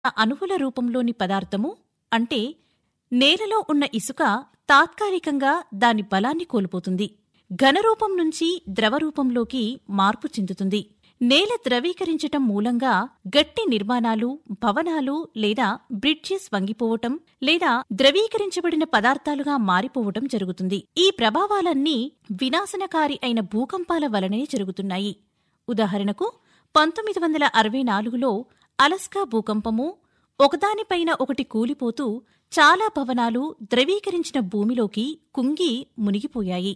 అణువుల రూపంలోని పదార్థము అంటే నేలలో ఉన్న ఇసుక తాత్కాలికంగా దాని బలాన్ని కోల్పోతుంది ఘనరూపం నుంచి ద్రవరూపంలోకి మార్పు చెందుతుంది నేల ద్రవీకరించటం మూలంగా గట్టి నిర్మాణాలు భవనాలు లేదా బ్రిడ్జెస్ వంగిపోవటం లేదా ద్రవీకరించబడిన పదార్థాలుగా మారిపోవటం జరుగుతుంది ఈ ప్రభావాలన్నీ వినాశనకారి అయిన భూకంపాల వలనే జరుగుతున్నాయి ఉదాహరణకు పంతొమ్మిది వందల అరవై నాలుగులో అలస్కా భూకంపము ఒకదానిపైన ఒకటి కూలిపోతూ చాలా భవనాలు ద్రవీకరించిన భూమిలోకి కుంగి మునిగిపోయాయి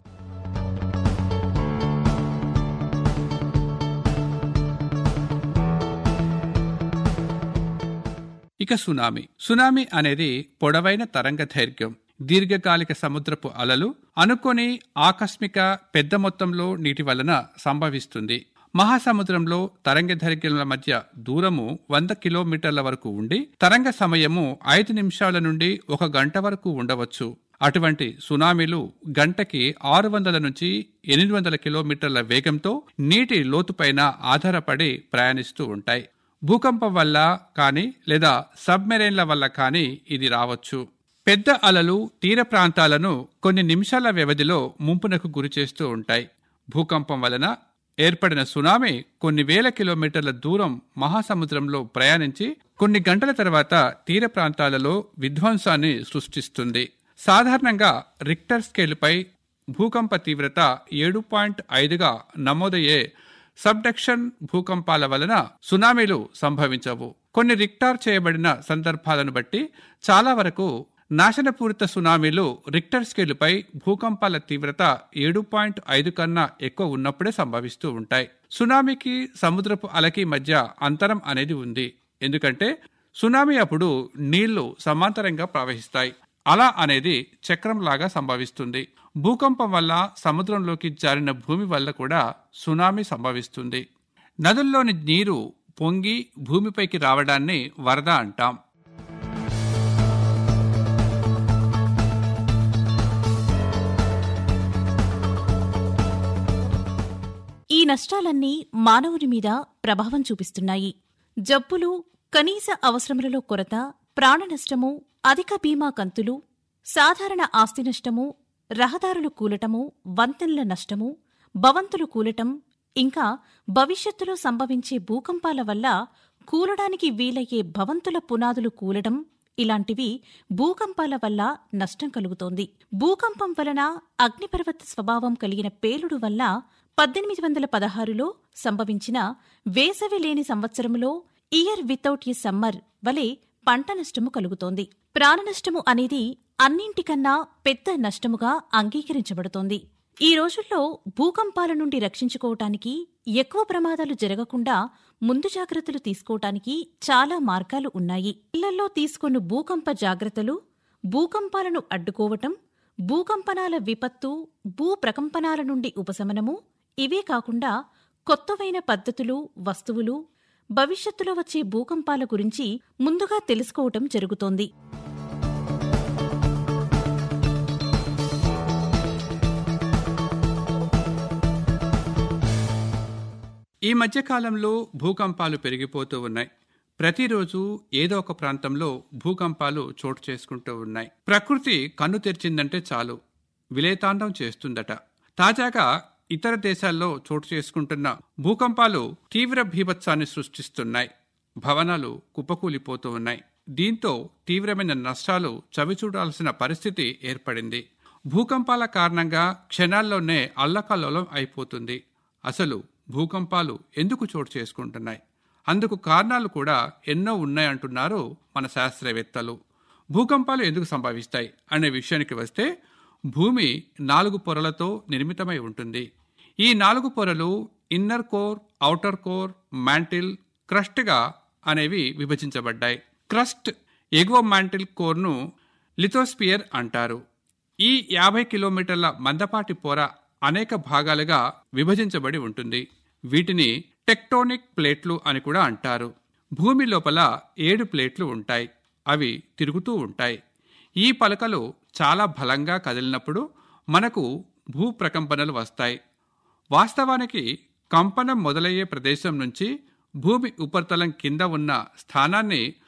ఇక సునామీ సునామీ అనేది పొడవైన తరంగ దైర్ఘ్యం దీర్ఘకాలిక సముద్రపు అలలు అనుకొని ఆకస్మిక పెద్ద మొత్తంలో నీటి వలన సంభవిస్తుంది మహాసముద్రంలో తరంగ దైర్ఘ్యముల మధ్య దూరము వంద కిలోమీటర్ల వరకు ఉండి తరంగ సమయము ఐదు నిమిషాల నుండి ఒక గంట వరకు ఉండవచ్చు అటువంటి సునామీలు గంటకి ఆరు వందల నుంచి ఎనిమిది వందల కిలోమీటర్ల వేగంతో నీటి లోతుపైన ఆధారపడి ప్రయాణిస్తూ ఉంటాయి భూకంపం వల్ల కానీ లేదా సబ్మెరైన్ల వల్ల కానీ ఇది రావచ్చు పెద్ద అలలు తీర ప్రాంతాలను కొన్ని నిమిషాల వ్యవధిలో ముంపునకు గురిచేస్తూ ఉంటాయి భూకంపం వలన ఏర్పడిన సునామీ కొన్ని వేల కిలోమీటర్ల దూరం మహాసముద్రంలో ప్రయాణించి కొన్ని గంటల తర్వాత తీర ప్రాంతాలలో విధ్వంసాన్ని సృష్టిస్తుంది సాధారణంగా రిక్టర్ స్కేలుపై భూకంప తీవ్రత ఏడు పాయింట్ ఐదుగా నమోదయ్యే సబ్డక్షన్ భూకంపాల వలన సునామీలు సంభవించవు కొన్ని రిక్టార్ చేయబడిన సందర్భాలను బట్టి చాలా వరకు నాశనపూరిత సునామీలు రిక్టర్ స్కేలుపై భూకంపాల తీవ్రత ఏడు పాయింట్ ఐదు కన్నా ఎక్కువ ఉన్నప్పుడే సంభవిస్తూ ఉంటాయి సునామీకి సముద్రపు అలకి మధ్య అంతరం అనేది ఉంది ఎందుకంటే సునామీ అప్పుడు నీళ్లు సమాంతరంగా ప్రవహిస్తాయి అలా అనేది చక్రంలాగా సంభవిస్తుంది భూకంపం వల్ల సముద్రంలోకి జారిన భూమి వల్ల కూడా సునామీ సంభవిస్తుంది నదుల్లోని నీరు పొంగి భూమిపైకి రావడాన్ని వరద అంటాం ఈ నష్టాలన్నీ మానవుని మీద ప్రభావం చూపిస్తున్నాయి జబ్బులు కనీస అవసరములలో కొరత ప్రాణ నష్టము అధిక బీమా కంతులు సాధారణ ఆస్తి నష్టము రహదారులు కూలటము వంతెనల నష్టము భవంతులు కూలటం ఇంకా భవిష్యత్తులో సంభవించే భూకంపాల వల్ల కూలడానికి వీలయ్యే భవంతుల పునాదులు కూలడం ఇలాంటివి భూకంపాల వల్ల నష్టం కలుగుతోంది భూకంపం వలన అగ్నిపర్వత స్వభావం కలిగిన పేలుడు వల్ల పద్దెనిమిది వందల పదహారులో సంభవించిన వేసవి లేని సంవత్సరములో ఇయర్ వితౌట్ ఎ సమ్మర్ వలె పంట నష్టము కలుగుతోంది ప్రాణ నష్టము అనేది అన్నింటికన్నా పెద్ద నష్టముగా అంగీకరించబడుతోంది ఈ రోజుల్లో భూకంపాల నుండి రక్షించుకోవటానికి ఎక్కువ ప్రమాదాలు జరగకుండా ముందు జాగ్రత్తలు తీసుకోవటానికి చాలా మార్గాలు ఉన్నాయి ఇళ్లలో తీసుకున్న భూకంప జాగ్రత్తలు భూకంపాలను అడ్డుకోవటం భూకంపనాల విపత్తు భూ ప్రకంపనాల నుండి ఉపశమనము ఇవే కాకుండా కొత్తవైన పద్ధతులు వస్తువులు భవిష్యత్తులో వచ్చే భూకంపాల గురించి ముందుగా తెలుసుకోవటం జరుగుతోంది ఈ మధ్యకాలంలో భూకంపాలు పెరిగిపోతూ ఉన్నాయి ప్రతిరోజు ఏదో ఒక ప్రాంతంలో భూకంపాలు చోటు చేసుకుంటూ ఉన్నాయి ప్రకృతి కన్ను తెరిచిందంటే చాలు విలేతాండం చేస్తుందట తాజాగా ఇతర దేశాల్లో చోటు చేసుకుంటున్న భూకంపాలు తీవ్ర భీభత్సాన్ని సృష్టిస్తున్నాయి భవనాలు కుప్పకూలిపోతూ ఉన్నాయి దీంతో తీవ్రమైన నష్టాలు చవిచూడాల్సిన పరిస్థితి ఏర్పడింది భూకంపాల కారణంగా క్షణాల్లోనే అల్లకల్లోలం అయిపోతుంది అసలు భూకంపాలు ఎందుకు చోటు చేసుకుంటున్నాయి అందుకు కారణాలు కూడా ఎన్నో ఉన్నాయంటున్నారు మన శాస్త్రవేత్తలు భూకంపాలు ఎందుకు సంభవిస్తాయి అనే విషయానికి వస్తే భూమి నాలుగు పొరలతో నిర్మితమై ఉంటుంది ఈ నాలుగు పొరలు inner core outer core mantle క్రస్ట్గా అనేవి విభజించబడ్డాయి క్రస్ట్ ఎగువ మ్యాంటిల్ కోర్ను లిథోస్పియర్ అంటారు ఈ యాభై కిలోమీటర్ల మందపాటి పొర అనేక భాగాలుగా విభజించబడి ఉంటుంది వీటిని టెక్టోనిక్ ప్లేట్లు అని కూడా అంటారు భూమి లోపల ఏడు ప్లేట్లు ఉంటాయి అవి తిరుగుతూ ఉంటాయి ఈ పలకలు చాలా బలంగా కదిలినప్పుడు మనకు భూ ప్రకంపనలు వస్తాయి వాస్తవానికి కంపనం మొదలయ్యే ప్రదేశం నుంచి భూమి ఉపరితలం కింద ఉన్న స్థానాన్ని